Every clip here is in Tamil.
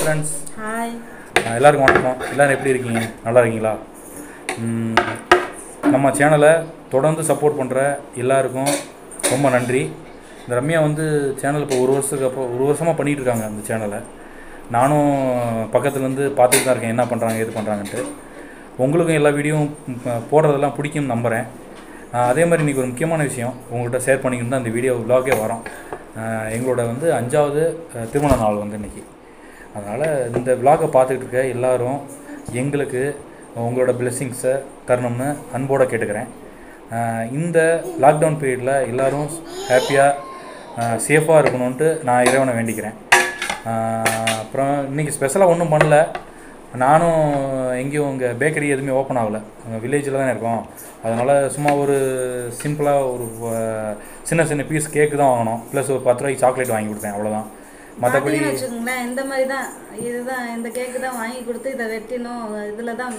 ஃப்ரெண்ட்ஸ் ஹாய் எல்லாருக்கும் வணக்கம் எல்லோரும் எப்படி இருக்கீங்க நல்லா இருக்கீங்களா ம், நம்ம சேனலை தொடர்ந்து சப்போர்ட் பண்ணுற எல்லாருக்கும் ரொம்ப நன்றி இந்த ரம்யா வந்து சேனல் இப்போ ஒரு வருஷத்துக்கு அப்போ ஒரு வருஷமாக பண்ணிகிட்டு இருக்காங்க அந்த சேனலை நானும் பக்கத்துலேருந்து பார்த்துட்டு தான் இருக்கேன் என்ன பண்ணுறாங்க ஏது பண்ணுறாங்கன்ட்டு உங்களுக்கும் எல்லா வீடியோவும் ம், போடுறதெல்லாம் பிடிக்கும்னு நம்புகிறேன் ஆஹ் அதே மாதிரி இன்றைக்கி ஒரு முக்கியமான விஷயம் உங்கள்கிட்ட ஷேர் பண்ணிக்கிட்டு தான் இந்த வீடியோ vlog-ஏ வரோம் ஆஹ் எங்களோட வந்து அஞ்சாவது ஆஹ் திருமண நாள் வந்து இன்றைக்கி அதனால் இந்த விலாகை பார்த்துக்கிட்டு இருக்க எல்லாரும் எங்களுக்கு உங்களோட பிளெஸ்ஸிங்ஸை தரணும்னு அன்போடு கேட்டுக்கிறேன் ஆஹ் இந்த லாக்டவுன் பீரியடில் எல்லோரும் ஹாப்பியாக சேஃபாக இருக்கணும்ன்ட்டு நான் இறைவனை வேண்டிக்கிறேன் ஆஹ் அப்புறம் இன்றைக்கி ஸ்பெஷலாக ஒன்றும் பண்ணல நானும் எங்கேயும் இங்கே பேக்கரி எதுவுமே ஓப்பன் ஆகலை வில்லேஜில் தானே இருக்கோம் அதனால் சும்மா ஒரு சிம்பிளாக ஒரு அஹ், சின்ன சின்ன பீஸ் கேக்கு தான் வாங்கினோம் ப்ளஸ் ஒரு பத்து ரூபாய்க்கு சாக்லேட் வாங்கி கொடுத்தேன் அவ்வளோதான் மற்றபடி பார்த்தீங்கன்னு வச்சுக்கோங்களேன் இந்த மாதிரி தான் இதுதான் இந்த கேக்கு தான் வாங்கி கொடுத்து இதை வெட்டினோம் இதில் தான்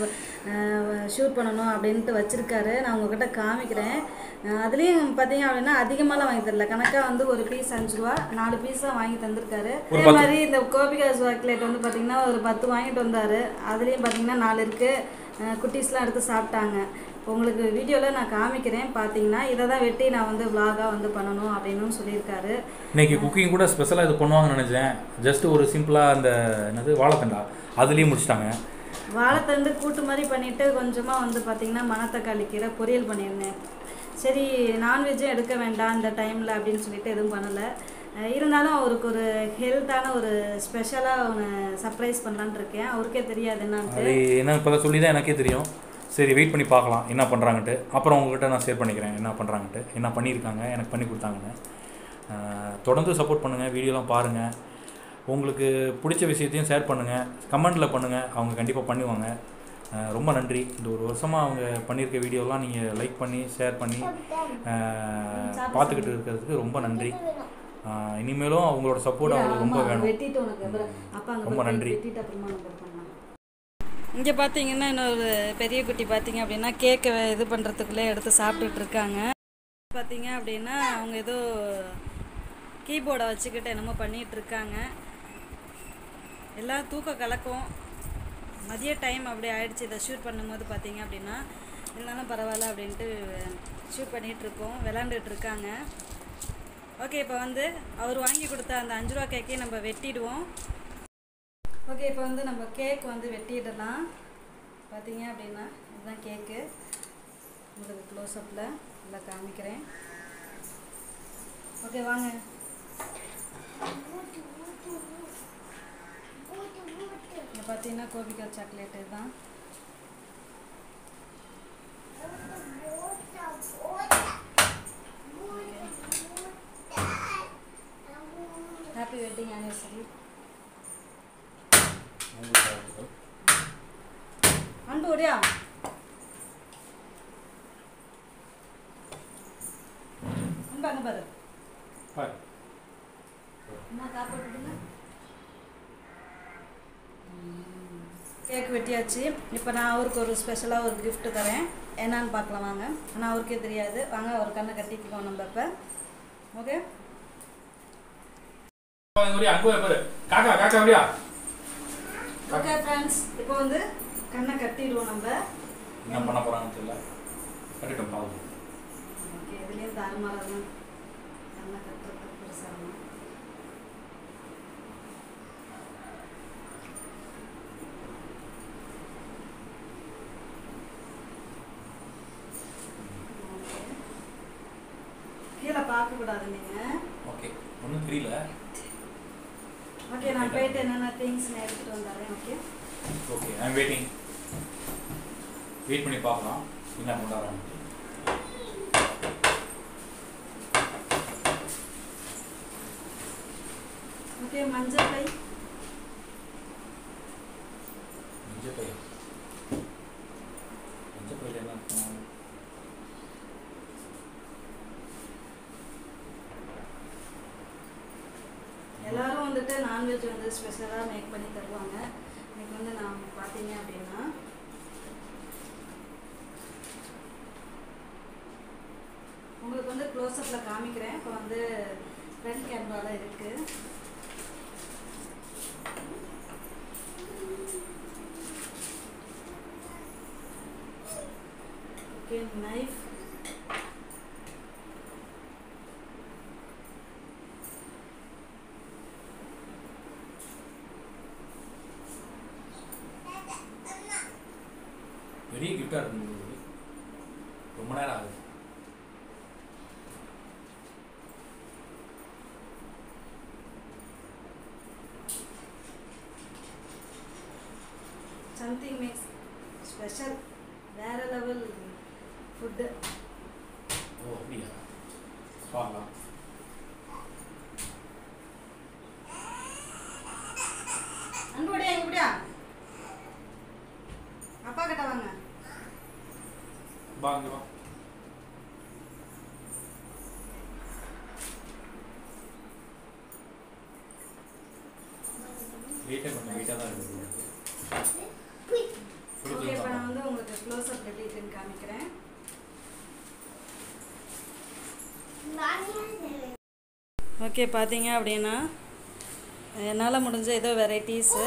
ஷூட் பண்ணணும் அப்படின்ட்டு வச்சுருக்காரு நான் உங்ககிட்ட காமிக்கிறேன் அஹ் அதுலேயும் பார்த்தீங்க அப்படின்னா அதிகமாலாம் வாங்கி தரல கணக்காக வந்து ஒரு பீஸ் அஞ்சு ரூபா நாலு பீஸ் தான் வாங்கி தந்திருக்காரு அதே மாதிரி இந்த கோபிகா சாக்லேட் வந்து பார்த்தீங்கன்னா ஒரு பத்து வாங்கிட்டு வந்தார் அதுலேயும் பார்த்தீங்கன்னா நாலு இருக்குது குட்டீஸ்லாம் எடுத்து சாப்பிட்டாங்க உங்களுக்கு வீடியோவில் நான் காமிக்கிறேன் பார்த்தீங்கன்னா இதை தான் வெட்டி நான் வந்து vlog-ஆ வந்து பண்ணணும் அப்படின்னு சொல்லியிருக்காரு இன்னைக்கு குக்கிங் கூட ஸ்பெஷலாக இது பண்ணுவாங்கன்னு நினச்சேன் ஜஸ்ட் ஒரு சிம்பிளாக அந்த என்னது வாழைத்தண்டா அதுலேயும் முடிச்சிட்டாங்க வாழைத்தண்டு கூட்டு மாதிரி பண்ணிட்டு கொஞ்சமாக வந்து பார்த்தீங்கன்னா மணத்தக்காளி கீரை பொரியல் பண்ணியிருந்தேன் சரி நான்வெஜ்ஜும் எடுக்க வேண்டாம் இந்த டைமில் அப்படின்னு சொல்லிட்டு எதுவும் பண்ணலை அஹ் இருந்தாலும் அவருக்கு ஒரு ஹெல்த்தான ஒரு ஸ்பெஷலாக ஒன்று சர்ப்ரைஸ் பண்ணலான்னு இருக்கேன் அவருக்கே தெரியாது என்னன்ட்டு அது என்ன இப்போ சொல்லி தான் எனக்கே தெரியும் சரி வெயிட் பண்ணி பார்க்கலாம் என்ன பண்ணுறாங்கன்ட்டு அப்புறம் உங்ககிட்ட நான் ஷேர் பண்ணிக்கிறேன் என்ன பண்ணுறாங்கன்ட்டு என்ன பண்ணியிருக்காங்க எனக்கு பண்ணி கொடுத்தாங்கன்னு ஆஹ் தொடர்ந்து சப்போர்ட் பண்ணுங்கள் வீடியோலாம் பாருங்கள் உங்களுக்கு பிடிச்ச விஷயத்தையும் ஷேர் பண்ணுங்கள் கமெண்டில் பண்ணுங்கள் அவங்க கண்டிப்பாக பண்ணுவாங்க ஆஹ் ரொம்ப நன்றி இந்த ஒரு வருஷமாக அவங்க பண்ணியிருக்க வீடியோலாம் நீங்கள் லைக் பண்ணி ஷேர் பண்ணி ஆஹ் பார்த்துக்கிட்டு இருக்கிறதுக்கு ரொம்ப நன்றி ஆஹ் இனிமேலும் அவங்களோட சப்போர்ட் அவங்களுக்கு ரொம்ப ஆமா, வேணும் வெட்டிட்டு உனக்கு அப்புறம் அப்பா அங்கே ரொம்ப நன்றி. வெட்டிட்டு அப்புறமா நம்ம பண்ணலாம் இங்கே பார்த்தீங்கன்னா இன்னொரு பெரிய குட்டி பார்த்தீங்க அப்படின்னா கேக்கை இது பண்ணுறதுக்குள்ளே எடுத்து சாப்பிட்டுட்டு இருக்காங்க பார்த்தீங்க அப்படின்னா அவங்க ஏதோ கீபோர்டை வச்சுக்கிட்டு என்னமோ பண்ணிட்டு இருக்காங்க எல்லாம் தூக்க கலக்கம் மதிய டைம் அப்படி ஆயிடுச்சு இதை ஷூட் பண்ணும்போது பார்த்தீங்க அப்படின்னா இருந்தாலும் பரவாயில்ல அப்படின்ட்டு ஷூட் பண்ணிகிட்டு இருக்கோம் விளாண்டுட்டு இருக்காங்க ஓகே இப்போ வந்து அவர் வாங்கி கொடுத்த அந்த அஞ்சு ரூபா கேக்கையும் நம்ம வெட்டிடுவோம் ஓகே இப்போ வந்து நம்ம கேக் வந்து வெட்டிடலாம் பார்த்தீங்க அப்படின்னா இதுதான் கேக்கு உங்களுக்கு க்ளோஸ்அப்பில் நல்லா காமிக்கிறேன் ஓகே வாங்க இங்கே பார்த்தீங்கன்னா கோபிகா சாக்லேட்டு தான் ஹாப்பி வெட்டிங் ஆனிவர்சரி அன்பு ஓடியா அன்பு அங்கே பாரு என்ன காப்பாட்டுங்க கேக் வெட்டியாச்சு இப்போ நான் அவருக்கு ஒரு ஸ்பெஷலாக ஒரு gift தரேன் என்னன்னு பார்க்கலாம் வாங்க ஆனால் அவருக்கே தெரியாது வாங்க ஒரு கண்ணை கட்டிக்குவோம் நம்ம இப்போ ஓகே காக்கா காக்கா அப்படியா ஓகே ஃப்ரெண்ட்ஸ் இப்போ வந்து கண்ணை கட்டிடுவோம் நம்ம என்ன பண்ண போறாங்கன்னு தெரியல கட்டிட்டோம் பாவம் ஓகே இதுலேயும் தாறுமாறாக தான் கண்ணை கட்டுறது பெருசாக கீழே பார்க்கக்கூடாது நீங்கள் ஓகே ஒன்றும் தெரியல ஓகே நான் போயிட்டு என்னென்ன திங்ஸ் எடுத்துகிட்டு வந்தாரேன் okay okay I'm waiting wait பண்ணி பார்க்கலாம் என்ன கொண்டாடுறாங்க ஓகே மஞ்சள் பை மஞ்சள் பையன் மஞ்சள் பையில என்ன இருக்கும் எல்லாரும் வந்துட்டு நான்வெஜ் வந்து ஸ்பெஷலாக மேக் பண்ணி தருவாங்க இன்னைக்கு வந்து நான் பார்த்தீங்க அப்படின்னா உங்களுக்கு வந்து க்ளோஸ்அப்பில் காமிக்கிறேன் இப்போ வந்து ஃப்ரண்ட் கேமராவில் இருக்குது ஓகே நைஃப் பெரிய கிஃப்டாக இருக்கும் ரொம்ப நேரம் ஆகுது சம்திங் மேக்ஸ் ஸ்பெஷல் வேற லெவல் ஃபுட்டு ஓ அப்படியா பார்க்கலாம் அன்புடியா இங்க இப்படியா அப்பா கிட்ட வாங்க வா இங்கே வா வெயிட்டே கொஞ்சம் வெயிட்டாக தான் இருக்குது ஓகே இப்போ நான் வந்து உங்களுக்கு க்ளோஸ் அப் எப்படி இருக்குன்னு காமிக்கிறேன் ஓகே பார்த்தீங்க அப்படின்னா என்னால் முடிஞ்ச ஏதோ varieties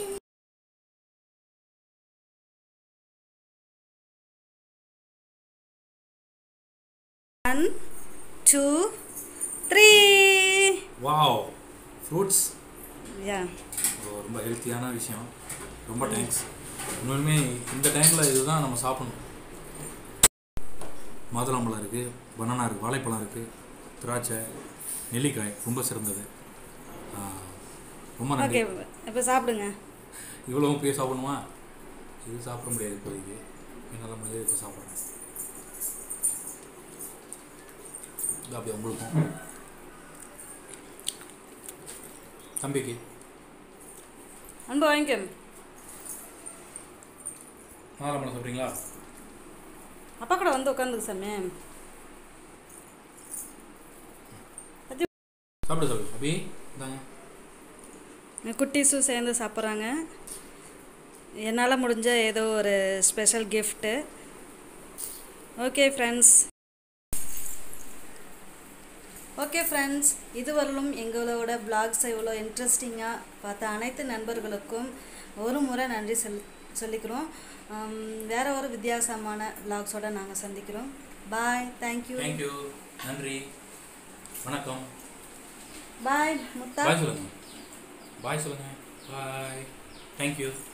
one two three wow fruits yeah ரொம்ப ஹெல்த்தியான விஷயம் ரொம்ப தேங்க்ஸ் உண்மையுமே இந்த டைமில் இதுதான் நம்ம சாப்பிடணும் மாதுளம்பழம் இருக்குது பனானா இருக்குது வாழைப்பழம் இருக்குது திராட்சை நெல்லிக்காய் ரொம்ப சிறந்தது ஆ, ரொம்ப நன்றி ஓகே இப்போ சாப்பிடுங்க இவ்வளவும் போய் சாப்பிடணுமா இது சாப்பிட முடியாது இப்போதைக்கு என்னால் முடியாது இப்போ சாப்பிட்றேன் இது அப்படியே உங்களுக்கும் தம்பிக்கு அன்பு வாங்கிக்க மாதுளம்பழம் சாப்பிட்றீங்களா அப்பா கூட வந்து உட்காந்துக்கு சாமி சாப்பிடு சாப்பிடு அபி இந்தாங்க குட்டீஸும் சேர்ந்து சாப்பிட்றாங்க என்னால் முடிஞ்ச ஏதோ ஒரு special gift okay friends okay friends இதுவரையிலும் எங்களோட பிளாக்ஸை இவ்வளோ இன்ட்ரெஸ்டிங்காக பார்த்த அனைத்து நண்பர்களுக்கும் ஒரு முறை நன்றி சொல் சொல்லிக்கிறோம் ஆம், வேற ஒரு வித்தியாசமான பிளாக்ஸோட நாங்கள் சந்திக்கிறோம் பாய் தேங்க்யூ தேங்க்யூ நன்றி வணக்கம் பாய் முத்தா பாய் சொல்லுங்க பாய் சொல்லுங்க பாய் தேங்க்யூ